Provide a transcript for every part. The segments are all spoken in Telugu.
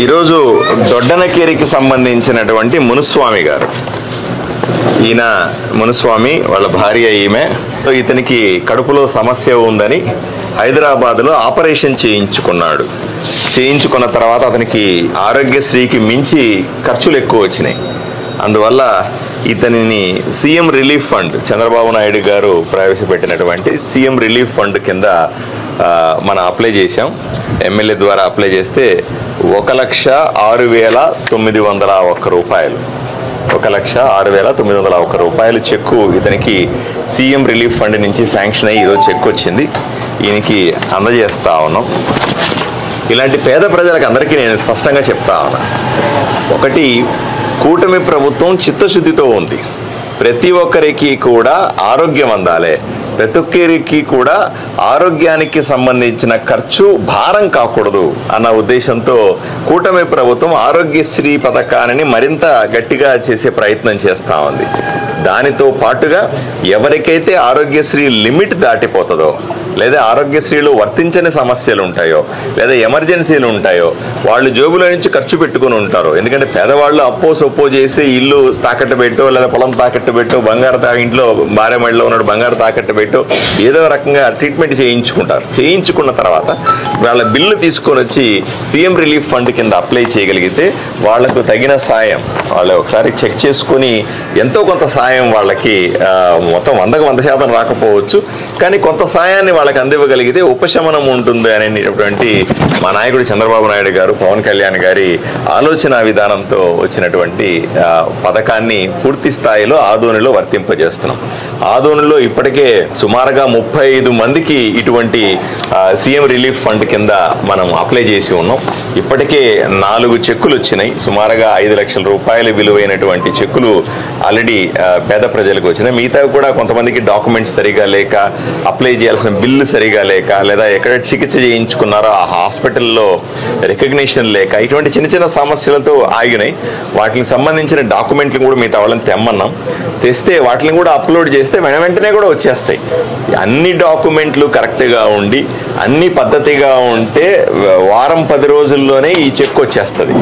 ఈరోజు దొడ్డనకేరికి సంబంధించినటువంటి మునుస్వామి గారు ఈయన మునుస్వామి వాళ్ళ భార్య ఈమె సో ఇతనికి కడుపులో సమస్య ఉందని హైదరాబాద్లో ఆపరేషన్ చేయించుకున్నాడు చేయించుకున్న తర్వాత అతనికి ఆరోగ్యశ్రీకి మించి ఖర్చులు ఎక్కువ వచ్చినాయి అందువల్ల ఇతనిని CM relief fund Chandrababu Naidu garu ప్రవేశపెట్టినటువంటి సీఎం రిలీఫ్ ఫండ్ కింద ఆ, మనం అప్లై చేశాం ఎమ్మెల్యే ద్వారా అప్లై చేస్తే ఒక లక్ష ఆరు వేల తొమ్మిది వందల ఒక్క రూపాయలు ఒక లక్ష ఆరు వేల తొమ్మిది వందల ఒక్క రూపాయలు చెక్కు ఇతనికి సీఎం రిలీఫ్ ఫండ్ నుంచి శాంక్షన్ అయ్యి ఈరోజు చెక్ వచ్చింది ఈయనకి అందజేస్తా ఉన్నాం ఇలాంటి పేద ప్రజలకు అందరికీ నేను స్పష్టంగా చెప్తా ఉన్నా ఒకటి కూటమి ప్రభుత్వం చిత్తశుద్ధితో ఉంది ప్రతి ఒక్కరికి కూడా ఆరోగ్యం అందాలి ప్రతి ఒక్కరికి కూడా ఆరోగ్యానికి సంబంధించిన ఖర్చు భారం కాకూడదు అన్న ఉద్దేశంతో కూటమి ప్రభుత్వం ఆరోగ్యశ్రీ పథకాన్ని మరింత గట్టిగా చేసే ప్రయత్నం చేస్తూ ఉంది దానితో పాటుగా ఎవరికైతే ఆరోగ్యశ్రీ లిమిట్ దాటిపోతుందో లేదా ఆరోగ్యశ్రీలో వర్తించని సమస్యలు ఉంటాయో లేదా ఎమర్జెన్సీలు ఉంటాయో వాళ్ళు జోబులో నుంచి ఖర్చు పెట్టుకుని ఉంటారు ఎందుకంటే పేదవాళ్ళు అప్పో సొప్పో చేసి ఇల్లు తాకట్టు పెట్టో లేదా పొలం తాకట్టు పెట్టో బంగారు తా ఇంట్లో భార్య మడిలో ఉన్నాడు బంగారు తాకట్టు పెట్టో ఏదో రకంగా ట్రీట్మెంట్ చేయించుకుంటారు చేయించుకున్న తర్వాత వాళ్ళ బిల్లు తీసుకొని వచ్చి సీఎం రిలీఫ్ ఫండ్ కింద అప్లై చేయగలిగితే వాళ్లకు తగిన సాయం వాళ్ళు ఒకసారి చెక్ చేసుకుని ఎంతో కొంత సాయం వాళ్ళకి ఆ, మొత్తం వందకు వంద శాతం రాకపోవచ్చు కానీ కొంత సాయాన్ని వాళ్ళకి అందివ్వగలిగితే ఉపశమనం ఉంటుంది అనేటటువంటి మా నాయకుడు చంద్రబాబు నాయుడు గారు పవన్ కళ్యాణ్ గారి ఆలోచన విధానంతో వచ్చినటువంటి ఆ, పథకాన్ని పూర్తి స్థాయిలో ఆదోనిలో వర్తింపజేస్తున్నాం ఆదోనిలో ఇప్పటికే సుమారుగా ముప్పై ఐదు మందికి ఇటువంటి సీఎం రిలీఫ్ ఫండ్ కింద మనం అప్లై చేసి ఉన్నాం ఇప్పటికే నాలుగు చెక్కులు వచ్చినాయి సుమారుగా ఐదు లక్షల రూపాయల విలువైనటువంటి చెక్కులు ఆల్రెడీ ఆ, పేద ప్రజలకు వచ్చినాయి మిగతా కూడా కొంతమందికి డాక్యుమెంట్స్ సరిగా లేక అప్లై చేయాల్సిన బిల్లు సరిగా లేక లేదా ఎక్కడ చికిత్స చేయించుకున్నారో ఆ హాస్పిటల్లో రికగ్నిషన్ లేక ఇటువంటి చిన్న చిన్న సమస్యలతో ఆగినాయి వాటికి సంబంధించిన డాక్యుమెంట్లు కూడా మిగతా వాళ్ళని తెమ్మన్నాం తెస్తే వాటిని కూడా అప్లోడ్ చేస్తే వెన వెంటనే కూడా వచ్చేస్తాయి అన్ని డాక్యుమెంట్లు కరెక్ట్గా ఉండి అన్ని పద్ధతిగా ఉంటే వారం పది రోజుల్లోనే ఈ చెక్ వచ్చేస్తుంది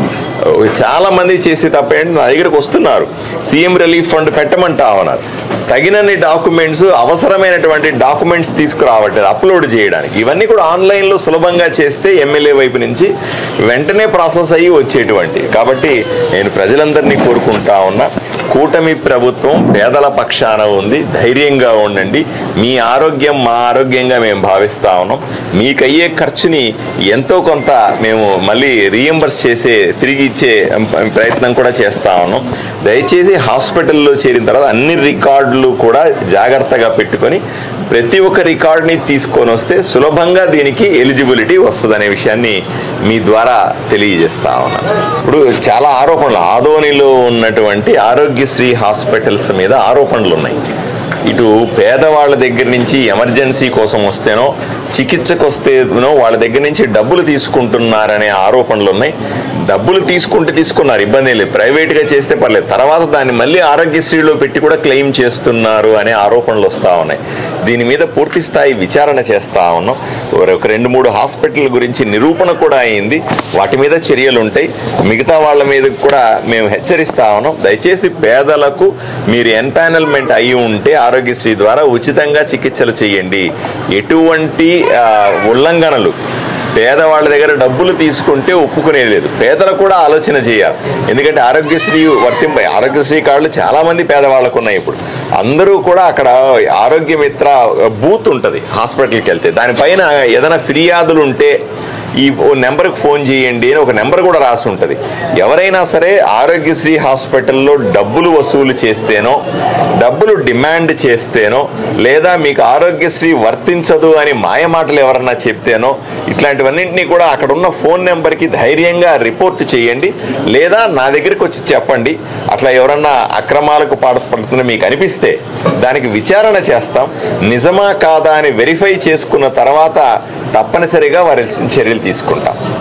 చాలా మంది చేసి తప్పేంటి నా దగ్గరకు వస్తున్నారు సీఎం రిలీఫ్ ఫండ్ పెట్టమంటా ఉన్నారు తగినన్ని డాక్యుమెంట్స్ అవసరమైనటువంటి డాక్యుమెంట్స్ తీసుకురావట్లేదు అప్లోడ్ చేయడానికి ఇవన్నీ కూడా ఆన్లైన్లో సులభంగా చేస్తే ఎమ్మెల్యే వైపు నుంచి వెంటనే ప్రాసెస్ అయ్యి వచ్చేటువంటి కాబట్టి నేను ప్రజలందరినీ కోరుకుంటా ఉన్నా కూటమి ప్రభుత్వం పేదల పక్షాన ఉంది ధైర్యంగా ఉండండి మీ ఆరోగ్యం మా ఆరోగ్యంగా మేము భావిస్తా ఉన్నాం మీకు అయ్యే ఖర్చుని ఎంతో కొంత మేము మళ్ళీ రీఎంబర్స్ చేసే తిరిగి ఇచ్చే ప్రయత్నం కూడా చేస్తా ఉన్నాం దయచేసి హాస్పిటల్లో చేరిన తర్వాత అన్ని రికార్డులు కూడా జాగ్రత్తగా పెట్టుకొని ప్రతి ఒక్క రికార్డుని తీసుకొని వస్తే సులభంగా దీనికి ఎలిజిబిలిటీ వస్తుందనే విషయాన్ని మీ ద్వారా తెలియజేస్తా ఉన్నాను ఇప్పుడు చాలా ఆరోపణలు ఆదోనిలో ఉన్నటువంటి ఆరోగ్యశ్రీ హాస్పిటల్స్ మీద ఆరోపణలు ఉన్నాయి ఇటు పేదవాళ్ళ దగ్గర నుంచి ఎమర్జెన్సీ కోసం వస్తేనో చికిత్సకు వస్తేనో వాళ్ళ దగ్గర నుంచి డబ్బులు తీసుకుంటున్నారనే ఆరోపణలు ఉన్నాయి డబ్బులు తీసుకుంటే తీసుకున్నారు ఇబ్బంది లేదు ప్రైవేట్గా చేస్తే పర్లేదు తర్వాత దాన్ని మళ్ళీ ఆరోగ్యశ్రీలో పెట్టి కూడా క్లెయిమ్ చేస్తున్నారు అనే ఆరోపణలు వస్తూ ఉన్నాయి దీని మీద పూర్తి స్థాయి విచారణ చేస్తా ఉన్నాం ఒక రెండు మూడు హాస్పిటల్ గురించి నిరూపణ కూడా అయింది వాటి మీద చర్యలు ఉంటాయి మిగతా వాళ్ళ మీద కూడా మేము హెచ్చరిస్తా ఉన్నాం దయచేసి పేదలకు మీరు ఎన్పానల్మెంట్ అయి ఉంటే ఆరోగ్యశ్రీ ద్వారా ఉచితంగా చికిత్సలు చేయండి ఎటువంటి ఆ, ఉల్లంఘనలు పేదవాళ్ళ దగ్గర డబ్బులు తీసుకుంటే ఒప్పుకునేది లేదు పేదలు కూడా ఆలోచన చేయాలి ఎందుకంటే ఆరోగ్యశ్రీ వర్తింప ఆరోగ్యశ్రీ కార్డులు చాలా మంది పేదవాళ్ళకు ఉన్నాయి ఇప్పుడు అందరూ కూడా అక్కడ ఆరోగ్య మిత్ర బూత్ ఉంటుంది హాస్పిటల్కి వెళ్తే దానిపైన ఏదైనా ఫిర్యాదులు ఉంటే ఈ ఓ నెంబర్కి ఫోన్ చేయండి అని ఒక నెంబర్ కూడా రాసి ఉంటుంది ఎవరైనా సరే ఆరోగ్యశ్రీ హాస్పిటల్లో డబ్బులు వసూలు చేస్తేనో డబ్బులు డిమాండ్ చేస్తేనో లేదా మీకు ఆరోగ్యశ్రీ వర్తించదు అని మాయమాటలు ఎవరన్నా చెప్తేనో ఇట్లాంటివన్నింటినీ కూడా అక్కడ ఉన్న ఫోన్ నెంబర్కి ధైర్యంగా రిపోర్ట్ చేయండి లేదా నా దగ్గరికి వచ్చి చెప్పండి అట్లా ఎవరన్నా అక్రమాలకు పాల్పడుతున్న మీకు అనిపిస్తే దానికి విచారణ చేస్తాం నిజమా కాదా అని వెరిఫై చేసుకున్న తర్వాత తప్పనిసరిగా వారి చర్యలు తీసుకుంటాం